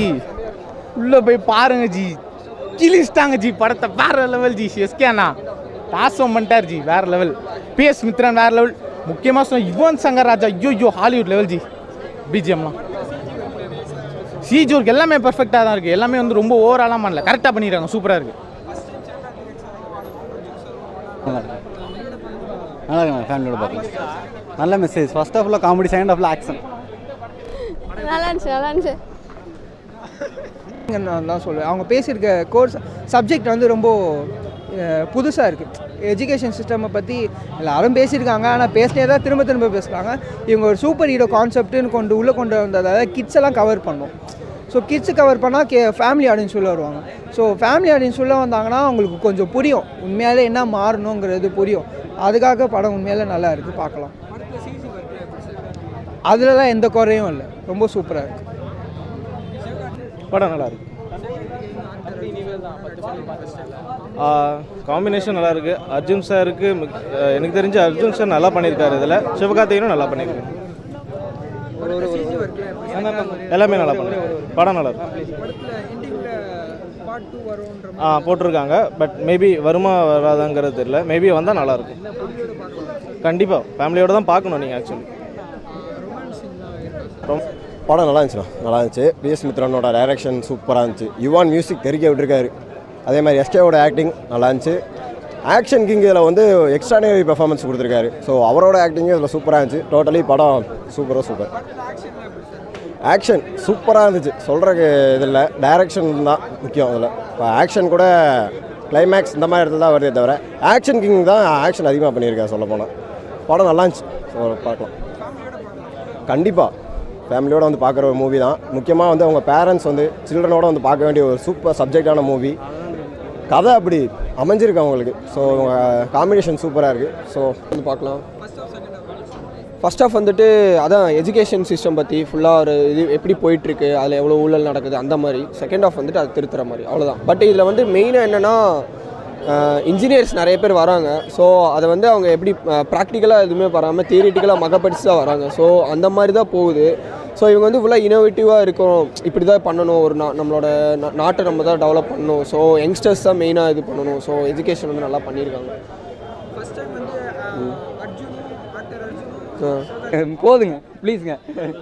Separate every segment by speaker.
Speaker 1: உள்ளே போய் பாருங்க ஜி கிழிச்சிட்டாங்க ஜி படத்தை வேற லெவல் ஜி எஸ்கே அண்ணா பாசம் பண்ணிட்டார் ஜி வேற லெவல் பிஎஸ் மித்ரன் வேற லெவல் முக்கியமாக சொன்ன யுவன் சங்கர் ராஜா ஐயோ ஐயோ ஹாலிவுட் லெவல் ஜி பிஜிஎம்லாம் சிஜூருக்கு எல்லாமே பெர்ஃபெக்டாக தான் இருக்குது எல்லாமே வந்து ரொம்ப ஓவராலாம் பண்ணல கரெக்டாக பண்ணிடுறாங்க சூப்பராக இருக்குது
Speaker 2: நல்லா இருக்கு ஃபேமிலியோட பார்க்கலாம் நல்ல மெசேஜ் ஃபர்ஸ்ட் ஹாஃப்ல காமெடி செகண்ட் ஹாஃப்ல ஆக்ஷன்
Speaker 3: நல்லா இருந்துச்சு நல்லா இருந்துச்சு
Speaker 4: நான் தான் சொல்லுவேன் அவங்க பேசியிருக்க கோர்ஸ் சப்ஜெக்ட் வந்து ரொம்ப புதுசாக இருக்குது எஜுகேஷன் சிஸ்டமை பற்றி எல்லாரும் பேசியிருக்காங்க ஆனால் பேசினே தான் திரும்ப திரும்ப பேசுகிறாங்க இவங்க ஒரு சூப்பர் ஹீரோ கான்செப்ட்டுன்னு கொண்டு உள்ளே கொண்டு வந்ததால் கிட்ஸ் எல்லாம் கவர் பண்ணும் ஸோ கிட்ஸு கவர் பண்ணால் கே ஃபேமிலி ஆடியன்ஸ் உள்ள வருவாங்க ஸோ ஃபேமிலி ஆடியன்ஸ் உள்ள வந்தாங்கன்னா அவங்களுக்கு கொஞ்சம் புரியும் உண்மையாலே என்ன மாறணுங்கிறது புரியும் அதுக்காக படம் உண்மையாலே நல்லா இருக்குது பார்க்கலாம் அதுலலாம் எந்த குறையும் இல்லை ரொம்ப சூப்பராக இருக்குது
Speaker 5: படம் நல்லா இருக்கு காம்பினேஷன் நல்லா இருக்கு அர்ஜுன் சாருக்கு மிக்- அஹ் எனக்கு தெரிஞ்சு அர்ஜுன் சார் நல்லா பண்ணியிருக்காரு இதில் சிவகார்த்திகனும் நல்லா பண்ணியிருக்காரு எல்லாமே நல்லா பண்ணிருக்காரு படம் நல்லா இருக்கு ஆ போட்டிருக்காங்க பட் மேபி வருமா வராதாங்கிறது தெரியல மேபி வந்தால் நல்லா இருக்கும் கண்டிப்பாக ஃபேமிலியோட தான் பார்க்கணும் நீங்கள் ஆக்சுவலி
Speaker 6: படம் நல்லா இருந்துச்சுண்ணா நல்லா இருந்துச்சு பிஎஸ் மித்ரனோட டைரக்ஷன் சூப்பராக இருந்துச்சு யுவான் மியூசிக் தெரிக்க விட்டுருக்காரு அதே மாதிரி எஸ்கேவோட ஆக்டிங் நல்லா இருந்துச்சு ஆக்ஷன் கிங் இதில் வந்து எக்ஸ்ட்ரானரி பெர்ஃபார்மன்ஸ் கொடுத்துருக்காரு ஸோ அவரோட ஆக்டிங்கும் இதில் சூப்பராக இருந்துச்சு டோட்டலி படம் சூப்பராக சூப்பர் ஆக்ஷன் சூப்பராக இருந்துச்சு சொல்கிறக்கு இது இல்லை டைரக்ஷன் தான் முக்கியம் அதில் இப்போ ஆக்ஷன் கூட கிளைமேக்ஸ் இந்த மாதிரி இடத்துல தான் வருதே தவிர ஆக்ஷன் கிங் தான் ஆக்ஷன் அதிகமாக பண்ணியிருக்கேன் சொல்ல போனால் படம் நல்லா இருந்துச்சு ஸோ பார்க்கலாம் கண்டிப்பாக ஃபேமிலியோட வந்து பார்க்குற ஒரு மூவி தான் முக்கியமாக வந்து அவங்க பேரண்ட்ஸ் வந்து சில்ட்ரனோட வந்து பார்க்க வேண்டிய ஒரு சூப்பர் சப்ஜெக்டான மூவி கதை அப்படி அமைஞ்சிருக்கு அவங்களுக்கு ஸோ காம்பினேஷன் சூப்பராக இருக்குது ஸோ
Speaker 7: வந்து பார்க்கலாம் ஃபர்ஸ்ட் ஆஃப் வந்துட்டு அதான் எஜுகேஷன் சிஸ்டம் பற்றி ஃபுல்லாக ஒரு இது எப்படி போயிட்டுருக்கு அதில் எவ்வளோ ஊழல் நடக்குது அந்த மாதிரி செகண்ட் ஆஃப் வந்துட்டு அது திருத்துற மாதிரி அவ்வளோதான் பட் இதில் வந்து மெயினாக என்னென்னா இன்ஜினியர்ஸ் நிறைய பேர் வராங்க ஸோ அதை வந்து அவங்க எப்படி ப்ராக்டிக்கலாக எதுவுமே வராமல் தியரிட்டிக்கலாக மகப்படிச்சு தான் வராங்க ஸோ அந்த மாதிரி தான் போகுது ஸோ இவங்க வந்து ஃபுல்லாக இனோவேட்டிவாக இருக்கும் இப்படி தான் பண்ணணும் ஒரு நா நம்மளோட நா- நாட்டை நம்ம தான் டெவலப் பண்ணணும் ஸோ யங்ஸ்டர்ஸ் தான் மெயினாக இது பண்ணணும் ஸோ எஜுகேஷன் வந்து நல்லா பண்ணியிருக்காங்க
Speaker 8: போதுங்க ப்ளீஸுங்க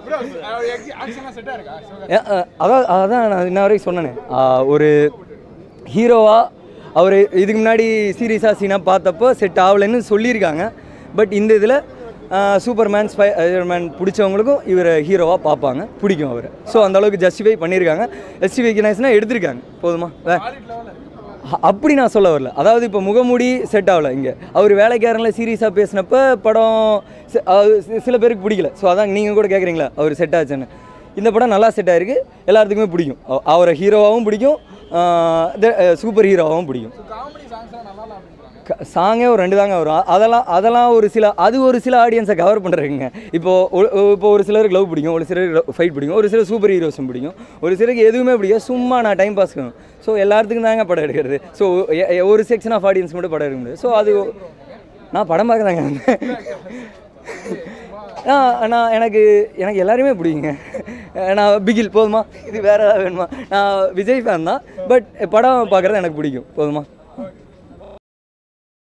Speaker 8: அதான் அதான் நான் இன்ன வரைக்கும் சொன்னேனே ஆஹ் ஒரு ஹீரோவாக அவர் இதுக்கு முன்னாடி சீரியஸாக சீனாக பார்த்தப்போ செட் ஆகலைன்னு சொல்லியிருக்காங்க பட் இந்த இதில் சூப்பர்மேன் ஸ்பைடர்மேன் பிடிச்சவங்களுக்கும் இவரை ஹீரோவாக பார்ப்பாங்க பிடிக்கும் அவர் ஸோ அந்த அளவுக்கு ஜஸ்டிஃபை பண்ணியிருக்காங்க ஜஸ்டிஃபை கினேஸ்னால் எடுத்திருக்காங்க போதுமா வே- அ- அப்படி நான் சொல்ல வரல அதாவது இப்போ முகமூடி செட் ஆகல இங்கே அவர் வேலைக்காரங்கள சீரியஸாக பேசினப்ப படம் சி- அது சி- சில பேருக்கு பிடிக்கல ஸோ அதான் நீங்கள் கூட கேட்குறீங்களா அவர் செட் ஆச்சுன்னு இந்த படம் நல்லா செட் ஆயிருக்கு எல்லாத்துக்குமே பிடிக்கும் அவ- அவரை ஹீரோவாகவும் பிடிக்கும் சூப்பர் ஹீரோவாகவும் பிடிக்கும் சாங்கே ஒரு ரெண்டு தாங்க வரும் அ- அதெல்லாம் அதெல்லாம் ஒரு சில அது ஒரு சில ஆடியன்ஸை கவர் பண்ணுறதுங்க இப்போது இப்போ ஒரு சிலருக்கு லவ் பிடிக்கும் ஒரு சிலருக்கு ஃபைட் பிடிக்கும் ஒரு சிலர் சூப்பர் ஹீரோஸும் பிடிக்கும் ஒரு சிலருக்கு எதுவுமே பிடிக்கும் சும்மா நான் டைம் பாஸ்க்கு ஸோ எல்லாத்துக்கும் தாங்க படம் எடுக்கிறது ஸோ ஒரு செக்ஷன் ஆஃப் ஆடியன்ஸ் மட்டும் படம் எடுக்க முடியாது ஸோ அது நான் படம் பார்க்க தாங்க வந்தேன் நான் நான் எனக்கு எனக்கு எல்லாருமே பிடிக்குங்க நான் பிகில் போதுமா இது வேறு ஏதாவது வேணுமா நான் விஜய் ஃபேன் தான் பட் படம் பார்க்குறது எனக்கு பிடிக்கும் போதுமா